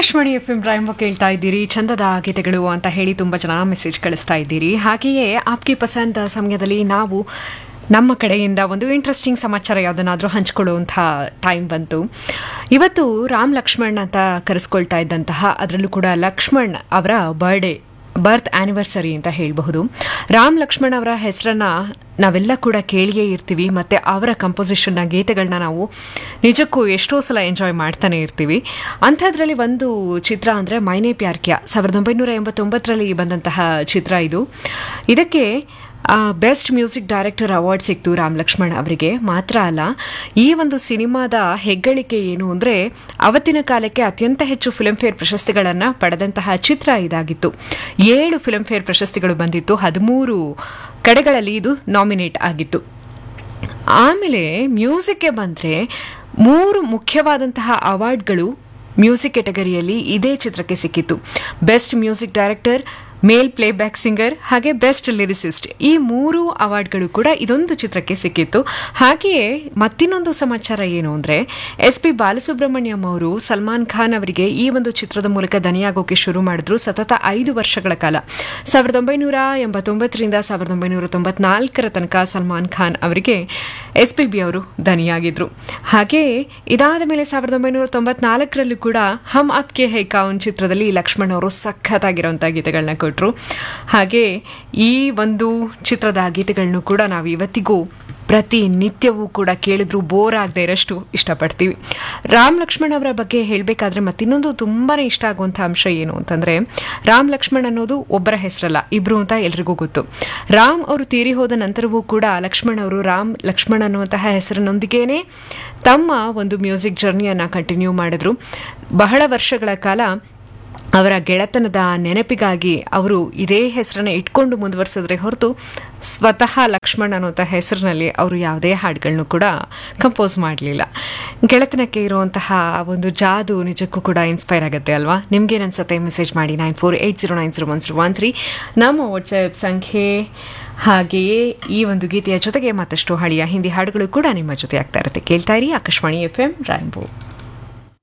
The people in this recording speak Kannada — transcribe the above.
ಆಕಾಶವಾಣಿ ಎಫ್ ಎಂ ರಾಯಂಬ ಕೇಳ್ತಾ ಇದ್ದೀರಿ ಚಂದದ ಗೀತೆಗಳು ಅಂತ ಹೇಳಿ ತುಂಬ ಜನ ಮೆಸೇಜ್ ಕಳಿಸ್ತಾ ಇದ್ದೀರಿ ಹಾಗೆಯೇ ಆಪ್ಗೆ ಪಸಂದ್ ಸಮಯದಲ್ಲಿ ನಾವು ನಮ್ಮ ಕಡೆಯಿಂದ ಒಂದು ಇಂಟ್ರೆಸ್ಟಿಂಗ್ ಸಮಾಚಾರ ಯಾವುದನ್ನಾದರೂ ಹಂಚ್ಕೊಳ್ಳುವಂಥ ಟೈಮ್ ಬಂತು ಇವತ್ತು ರಾಮ್ ಲಕ್ಷ್ಮಣ್ ಅಂತ ಕರೆಸ್ಕೊಳ್ತಾ ಇದ್ದಂತಹ ಅದರಲ್ಲೂ ಕೂಡ ಲಕ್ಷ್ಮಣ್ ಅವರ ಬರ್ಡೇ ಬರ್ತ್ ಆನಿವರ್ಸರಿ ಅಂತ ಹೇಳಬಹುದು ರಾಮ್ ಲಕ್ಷ್ಮಣ್ ಅವರ ಹೆಸರನ್ನ ನಾವೆಲ್ಲ ಕೂಡ ಕೇಳಿಯೇ ಇರ್ತೀವಿ ಮತ್ತು ಅವರ ಕಂಪೋಸಿಷನ್ನ ಗೀತೆಗಳನ್ನ ನಾವು ನಿಜಕ್ಕೂ ಎಷ್ಟೋ ಸಲ ಎಂಜಾಯ್ ಮಾಡ್ತಾನೆ ಇರ್ತೀವಿ ಅಂಥದ್ರಲ್ಲಿ ಒಂದು ಚಿತ್ರ ಅಂದರೆ ಮೈನೆ ಪ್ಯಾರ್ಕ್ಯ ಸಾವಿರದ ಒಂಬೈನೂರ ಎಂಬತ್ತೊಂಬತ್ತರಲ್ಲಿ ಬಂದಂತಹ ಚಿತ್ರ ಇದು ಇದಕ್ಕೆ ಬೆಸ್ಟ್ ಮ್ಯೂಸಿಕ್ ಡೈರೆಕ್ಟರ್ ಅವಾರ್ಡ್ ಸಿಕ್ತು ರಾಮ್ ಲಕ್ಷ್ಮಣ್ ಅವರಿಗೆ ಮಾತ್ರ ಅಲ್ಲ ಈ ಒಂದು ಸಿನಿಮಾದ ಹೆಗ್ಗಳಿಕೆ ಏನು ಅಂದರೆ ಅವತ್ತಿನ ಕಾಲಕ್ಕೆ ಅತ್ಯಂತ ಹೆಚ್ಚು ಫಿಲ್ಮ್ಫೇರ್ ಪ್ರಶಸ್ತಿಗಳನ್ನು ಪಡೆದಂತಹ ಚಿತ್ರ ಇದಾಗಿತ್ತು ಏಳು ಫಿಲ್ಮ್ಫೇರ್ ಪ್ರಶಸ್ತಿಗಳು ಬಂದಿತ್ತು ಹದಿಮೂರು ಕಡೆಗಳಲ್ಲಿ ಇದು ನಾಮಿನೇಟ್ ಆಗಿತ್ತು ಆಮೇಲೆ ಮ್ಯೂಸಿಕ್ಗೆ ಬಂದರೆ ಮೂರು ಮುಖ್ಯವಾದಂತಹ ಅವಾರ್ಡ್ಗಳು ಮ್ಯೂಸಿಕ್ ಕೆಟಗರಿಯಲ್ಲಿ ಇದೇ ಚಿತ್ರಕ್ಕೆ ಸಿಕ್ಕಿತ್ತು best music director male playback singer ಹಾಗೆ ಬೆಸ್ಟ್ ಲಿರಿಸಿಸ್ಟ್ ಈ ಮೂರು ಅವಾರ್ಡ್ಗಳು ಕೂಡ ಇದೊಂದು ಚಿತ್ರಕ್ಕೆ ಸಿಕ್ಕಿತ್ತು ಹಾಗೆಯೇ ಮತ್ತಿನ್ನೊಂದು ಸಮಾಚಾರ ಏನು ಅಂದರೆ ಎಸ್ ಪಿ ಬಾಲಸುಬ್ರಹ್ಮಣ್ಯಂ ಅವರು ಸಲ್ಮಾನ್ ಖಾನ್ ಅವರಿಗೆ ಈ ಒಂದು ಚಿತ್ರದ ಮೂಲಕ ದನಿಯಾಗೋಕೆ ಶುರು ಮಾಡಿದ್ರು ಸತತ ಐದು ವರ್ಷಗಳ ಕಾಲ ಸಾವಿರದ ಒಂಬೈನೂರ ಎಂಬತ್ತೊಂಬತ್ತರಿಂದ ಸಾವಿರದ ಒಂಬೈನೂರ ತೊಂಬತ್ನಾಲ್ಕರ ತನಕ ಸಲ್ಮಾನ್ ಖಾನ್ ಅವರಿಗೆ ಎಸ್ ಪಿ ಬಿ ಅವರು ದನಿಯಾಗಿದ್ರು ಹಾಗೆಯೇ ಇದಾದ ಮೇಲೆ ಸಾವಿರದ ಒಂಬೈನೂರ ತೊಂಬತ್ನಾಲ್ಕರಲ್ಲೂ ಕೂಡ ಹಮ್ ಅಪ್ಕೆ ಹೈ ಕೌನ್ ಚಿತ್ರದಲ್ಲಿ ಲಕ್ಷ್ಮಣ್ ಅವರು ಸಖತ್ತಾಗಿರುವಂಥ ಗೀತೆಗಳನ್ನ ಕೊಟ್ಟರು ಹಾಗೆ ಈ ಒಂದು ಚಿತ್ರದ ಗೀತೆಗಳನ್ನು ಕೂಡ ನಾವು ಇವತ್ತಿಗೂ ಪ್ರತಿನಿತ್ಯವೂ ಕೂಡ ಕೇಳಿದ್ರು ಬೋರ್ ಆಗದೆ ಇರೋಷ್ಟು ಇಷ್ಟಪಡ್ತೀವಿ ರಾಮ್ ಲಕ್ಷ್ಮಣ್ ಅವರ ಬಗ್ಗೆ ಹೇಳಬೇಕಾದ್ರೆ ಮತ್ತಿನ್ನೊಂದು ತುಂಬಾ ಇಷ್ಟ ಆಗುವಂಥ ಅಂಶ ಏನು ಅಂತಂದರೆ ರಾಮ್ ಲಕ್ಷ್ಮಣ್ ಅನ್ನೋದು ಒಬ್ಬರ ಹೆಸರಲ್ಲ ಇಬ್ರು ಅಂತ ಎಲ್ರಿಗೂ ಗೊತ್ತು ರಾಮ್ ಅವರು ತೀರಿ ಹೋದ ನಂತರವೂ ಕೂಡ ಲಕ್ಷ್ಮಣ್ ಅವರು ರಾಮ್ ಲಕ್ಷ್ಮಣ್ ಅನ್ನುವಂತಹ ಹೆಸರಿನೊಂದಿಗೇನೆ ತಮ್ಮ ಒಂದು ಮ್ಯೂಸಿಕ್ ಜರ್ನಿಯನ್ನು ಕಂಟಿನ್ಯೂ ಮಾಡಿದ್ರು ಬಹಳ ವರ್ಷಗಳ ಕಾಲ ಅವರ ಗೆಳೆತನದ ನೆನಪಿಗಾಗಿ ಅವರು ಇದೇ ಹೆಸರನ್ನ ಇಟ್ಕೊಂಡು ಮುಂದುವರಿಸಿದ್ರೆ ಹೊರತು ಸ್ವತಃ ಲಕ್ಷ್ಮಣ್ ಅನ್ನುವಂಥ ಹೆಸರಿನಲ್ಲಿ ಅವರು ಯಾವುದೇ ಹಾಡುಗಳನ್ನು ಕೂಡ ಕಂಪೋಸ್ ಮಾಡಲಿಲ್ಲ ಗೆಳೆತನಕ್ಕೆ ಇರುವಂತಹ ಒಂದು ಜಾದು ನಿಜಕ್ಕೂ ಕೂಡ ಇನ್ಸ್ಪೈರ್ ಆಗುತ್ತೆ ಅಲ್ವಾ ನಿಮ್ಗೇನು ಅನ್ಸುತ್ತೆ ಮೆಸೇಜ್ ಮಾಡಿ nine four eight zero nine zero one zero one three ನಮ್ಮ ವಾಟ್ಸಪ್ ಸಂಖ್ಯೆ ಹಾಗೆಯೇ ಈ ಒಂದು ಗೀತೆಯ ಜೊತೆಗೆ ಮತ್ತಷ್ಟು ಹಳೆಯ ಹಿಂದಿ ಹಾಡುಗಳು ಕೂಡ ನಿಮ್ಮ ಜೊತೆ ಆಗ್ತಾ ಇರುತ್ತೆ ಕೇಳ್ತಾ ಇರಿ ಆಕಾಶವಾಣಿ ಎಫ್ ಎಂ ರಾಯಂಬು